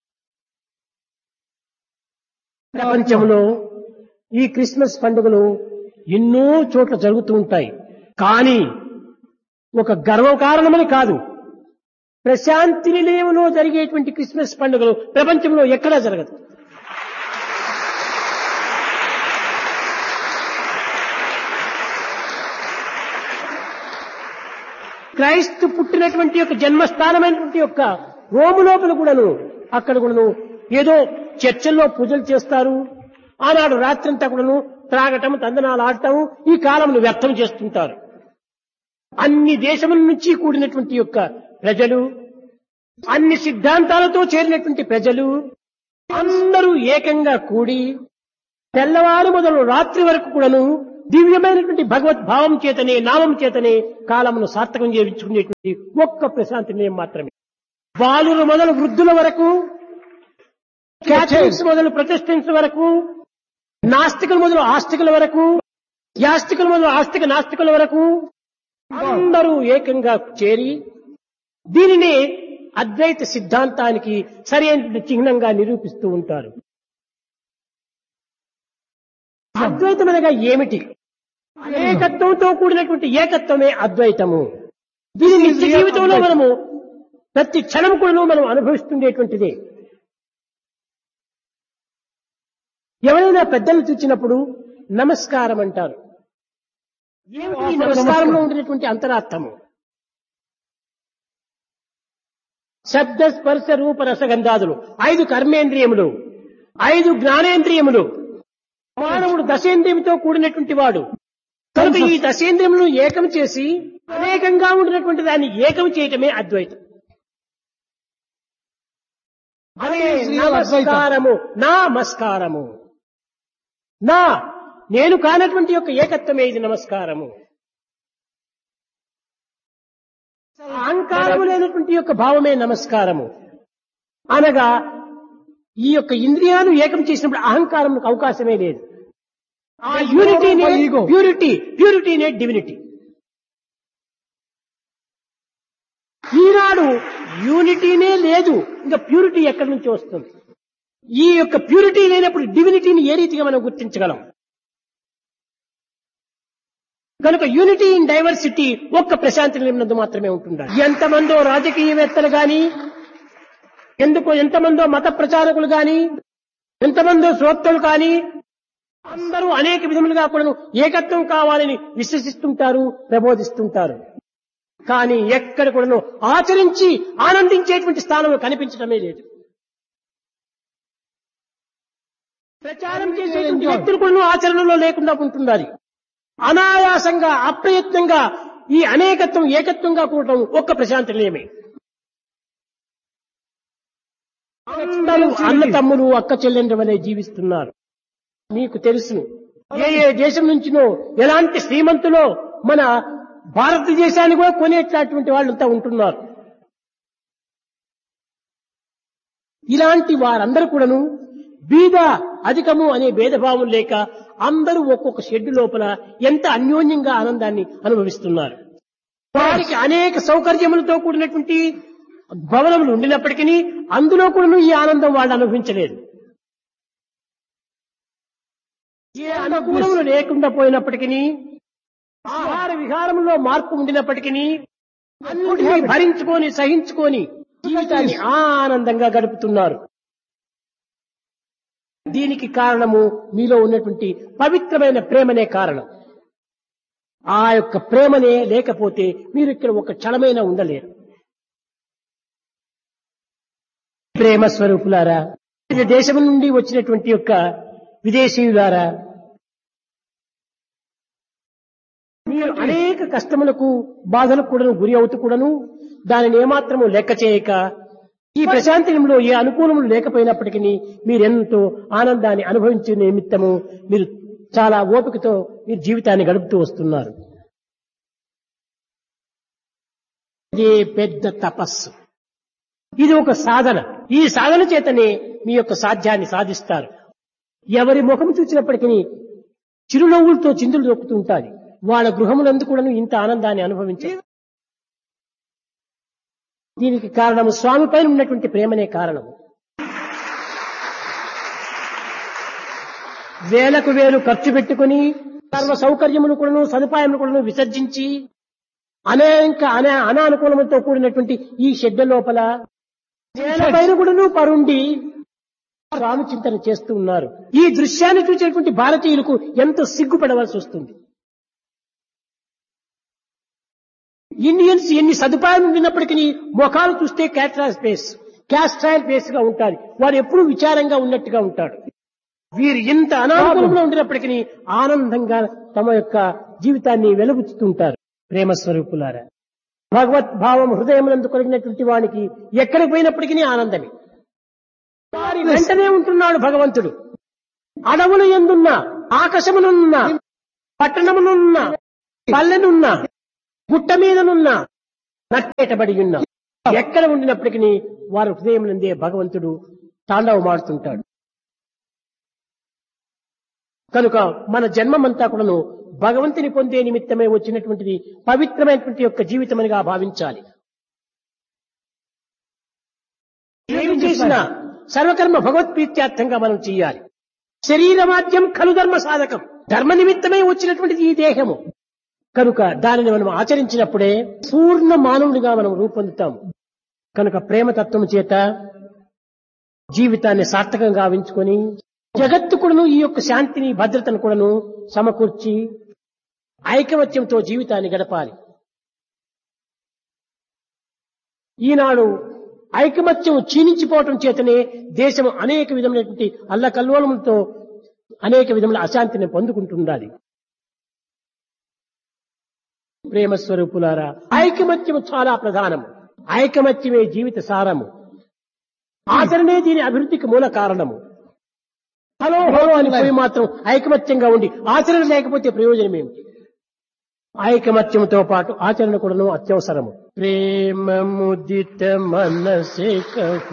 Speaker 1: ప్రపంచంలో ఈ క్రిస్మస్ పండుగలు ఎన్నో చోట్ల జరుగుతూ ఉంటాయి కానీ ఒక గర్వ కారణమని కాదు ప్రశాంతి నిలయంలో జరిగేటువంటి క్రిస్మస్ పండుగలు ప్రపంచంలో ఎక్కడా జరగదు క్రైస్తు పుట్టినటువంటి యొక్క జన్మస్థానమైనటువంటి యొక్క రోము లోపల కూడాను అక్కడ కూడాను ఏదో చర్చల్లో పూజలు చేస్తారు ఆనాడు రాత్రంతా కూడాను త్రాగటం తందనాలు ఆడటం ఈ కాలంలో వ్యర్థం చేస్తుంటారు అన్ని దేశముల నుంచి కూడినటువంటి యొక్క ప్రజలు అన్ని సిద్ధాంతాలతో చేరినటువంటి ప్రజలు అందరూ ఏకంగా కూడి తెల్లవారు మొదలు రాత్రి వరకు కూడాను దివ్యమైనటువంటి భగవత్ భావం చేతనే నామం చేతనే కాలమును సార్థకం చేయించుకునేటువంటి ఒక్క ప్రశాంతి నిలయం మాత్రమే బాలురు మొదలు వృద్ధుల వరకు క్యాథలిక్స్ మొదలు ప్రొటెస్టెంట్స్ వరకు నాస్తికుల మొదలు ఆస్తికుల వరకు యాస్తికుల మొదలు ఆస్తిక నాస్తికుల వరకు అందరూ ఏకంగా చేరి దీనిని అద్వైత సిద్ధాంతానికి సరైన చిహ్నంగా నిరూపిస్తూ ఉంటారు అద్వైతం అనగా ఏమిటి ఏకత్వంతో కూడినటువంటి ఏకత్వమే అద్వైతము దీని నిత్య జీవితంలో మనము ప్రతి క్షణం కూడా మనం అనుభవిస్తుండేటువంటిదే ఎవరైనా పెద్దలు చూచినప్పుడు నమస్కారం అంటారు ఏమిటి ఈ నమస్కారంలో ఉండినటువంటి అంతరార్థము శబ్ద స్పర్శ రూప రసగంధాదులు ఐదు కర్మేంద్రియములు ఐదు జ్ఞానేంద్రియములు మానవుడు దశేంద్రియంతో కూడినటువంటి వాడు కనుక ఈ దశేంద్రియములను ఏకం చేసి అనేకంగా ఉండినటువంటి దాన్ని ఏకం చేయటమే అద్వైతం అదే నమస్కారము నా నమస్కారము నా నేను కానటువంటి యొక్క ఏకత్వమే ఇది నమస్కారము అహంకారము లేనటువంటి యొక్క భావమే నమస్కారము అనగా ఈ యొక్క ఇంద్రియాలు ఏకం చేసినప్పుడు అహంకారం అవకాశమే లేదు ఆ యూనిటీనే
Speaker 2: ego.
Speaker 1: ప్యూరిటీ ప్యూరిటీనే డివినిటీ ఈనాడు యూనిటీనే లేదు ఇంకా ప్యూరిటీ ఎక్కడి నుంచి వస్తుంది ఈ యొక్క ప్యూరిటీ లేనప్పుడు డివినిటీని ఏ రీతిగా మనం గుర్తించగలం కనుక యూనిటీ ఇన్ డైవర్సిటీ ఒక్క ప్రశాంతి నిలబడినందు మాత్రమే ఉంటుండాలి ఎంతమందో రాజకీయవేత్తలు గాని ఎందుకో ఎంతమందో మత ప్రచారకులు గాని ఎంతమందో శ్రోతలు కానీ అందరూ అనేక విధములుగా కూడా ఏకత్వం కావాలని విశ్వసిస్తుంటారు ప్రబోధిస్తుంటారు కానీ ఎక్కడ కూడాను ఆచరించి ఆనందించేటువంటి స్థానం కనిపించడమే లేదు ప్రచారం చేసేటువంటి వ్యక్తులు కూడా ఆచరణలో లేకుండా ఉంటున్నారు అనాయాసంగా అప్రయత్నంగా ఈ అనేకత్వం ఏకత్వంగా కూడటం ఒక్క ప్రశాంతి నిలయమే అందరూ అన్న తమ్ములు అక్క చెల్లెండ్ర వలె జీవిస్తున్నారు మీకు తెలుసు ఏ ఏ దేశం నుంచినో ఎలాంటి శ్రీమంతులో మన భారతదేశాన్ని కూడా కొనేటటువంటి వాళ్ళంతా ఉంటున్నారు ఇలాంటి వారందరూ కూడాను బీద అధికము అనే భేదభావం లేక అందరూ ఒక్కొక్క షెడ్ లోపల ఎంత అన్యోన్యంగా ఆనందాన్ని అనుభవిస్తున్నారు వారికి అనేక సౌకర్యములతో కూడినటువంటి భవనములు ఉండినప్పటికీ అందులో కూడా ఈ ఆనందం వాళ్ళు అనుభవించలేదు ఏ అనుకూలములు లేకుండా పోయినప్పటికీ ఆహార విహారంలో మార్పు ఉండినప్పటికీ అన్నిటినీ భరించుకొని సహించుకొని జీవితాన్ని ఆనందంగా గడుపుతున్నారు దీనికి కారణము మీలో ఉన్నటువంటి పవిత్రమైన ప్రేమనే కారణం ఆ యొక్క ప్రేమనే లేకపోతే మీరు ఇక్కడ ఒక క్షణమైనా ఉండలేరు ప్రేమ స్వరూపులారా వివిధ దేశం నుండి వచ్చినటువంటి యొక్క విదేశీయులారా మీరు అనేక కష్టములకు బాధలకు కూడాను గురి అవుతూ కూడాను దానిని ఏమాత్రము లెక్క చేయక ఈ ప్రశాంతిలో ఏ అనుకూలములు లేకపోయినప్పటికీ మీరెంతో ఆనందాన్ని అనుభవించే నిమిత్తము మీరు చాలా ఓపికతో మీరు జీవితాన్ని గడుపుతూ వస్తున్నారు ఇదే పెద్ద తపస్సు ఇది ఒక సాధన ఈ సాధన చేతనే మీ యొక్క సాధ్యాన్ని సాధిస్తారు ఎవరి ముఖం చూసినప్పటికీ చిరునవ్వులతో చిందులు దొక్కుతూ ఉంటారు వాళ్ళ గృహములందు కూడా ఇంత ఆనందాన్ని అనుభవించారు దీనికి కారణము స్వామి పైన ఉన్నటువంటి ప్రేమనే కారణము వేలకు వేలు ఖర్చు పెట్టుకుని సర్వ సౌకర్యములు కూడాను సదుపాయములు కూడాను విసర్జించి అనేక అనే అనానుకూలములతో కూడినటువంటి ఈ షెడ్డ లోపల వేల పైన కూడాను పరుండి స్వామి చింతన చేస్తూ ఉన్నారు ఈ దృశ్యాన్ని చూసినటువంటి భారతీయులకు ఎంతో సిగ్గుపడవలసి వస్తుంది ఇండియన్స్ ఎన్ని సదుపాయాలు ఉన్నప్పటికీ ముఖాలు చూస్తే క్యాట్రాల్ ఫేస్ క్యాస్ట్రాయల్ ఫేస్ గా ఉంటారు వారు ఎప్పుడూ విచారంగా ఉన్నట్టుగా ఉంటాడు వీరు ఎంత అనానుకూలంలో ఉండినప్పటికీ ఆనందంగా తమ యొక్క జీవితాన్ని వెలుగుతుంటారు ప్రేమ స్వరూపులారా భగవత్ భావం హృదయమునందు కలిగినటువంటి వానికి ఎక్కడికి పోయినప్పటికీ ఆనందమే వారి వెంటనే ఉంటున్నాడు భగవంతుడు అడవులు ఎందున్నా ఆకాశమునున్నా పట్టణమునున్నా పల్లెనున్నా గుట్ట మీదనున్నా నట్టేటబడి ఉన్నా ఎక్కడ ఉండినప్పటికీ వారి హృదయం నందే భగవంతుడు తాండవమాడుతుంటాడు కనుక మన జన్మమంతా కూడాను భగవంతుని పొందే నిమిత్తమే వచ్చినటువంటిది పవిత్రమైనటువంటి యొక్క జీవితమనిగా భావించాలి ఏమి చేసినా సర్వకర్మ భగవత్ప్రీత్యార్థంగా మనం చేయాలి శరీరమాద్యం ఖలు ధర్మ సాధకం ధర్మ నిమిత్తమే వచ్చినటువంటిది ఈ దేహము కనుక దానిని మనం ఆచరించినప్పుడే పూర్ణ మానవుడిగా మనం రూపొందుతాం కనుక ప్రేమతత్వం చేత జీవితాన్ని సార్థకంగా గావించుకొని జగత్తు కూడాను ఈ యొక్క శాంతిని భద్రతను కూడాను సమకూర్చి ఐకమత్యంతో జీవితాన్ని గడపాలి ఈనాడు ఐకమత్యం క్షీణించిపోవటం చేతనే దేశం అనేక విధమైనటువంటి అల్లకల్లోలములతో అనేక విధముల అశాంతిని పొందుకుంటుండాలి ప్రేమ స్వరూపులారా ఐకమత్యము చాలా ప్రధానము ఐకమత్యమే జీవిత సారము ఆచరణే దీని అభివృద్ధికి మూల కారణము హలో హలో అని పోయి మాత్రం ఐకమత్యంగా ఉండి ఆచరణ లేకపోతే ప్రయోజనం ఏమిటి ఐకమత్యంతో పాటు ఆచరణ కూడాను అత్యవసరము ప్రేమ ముదిత మనసే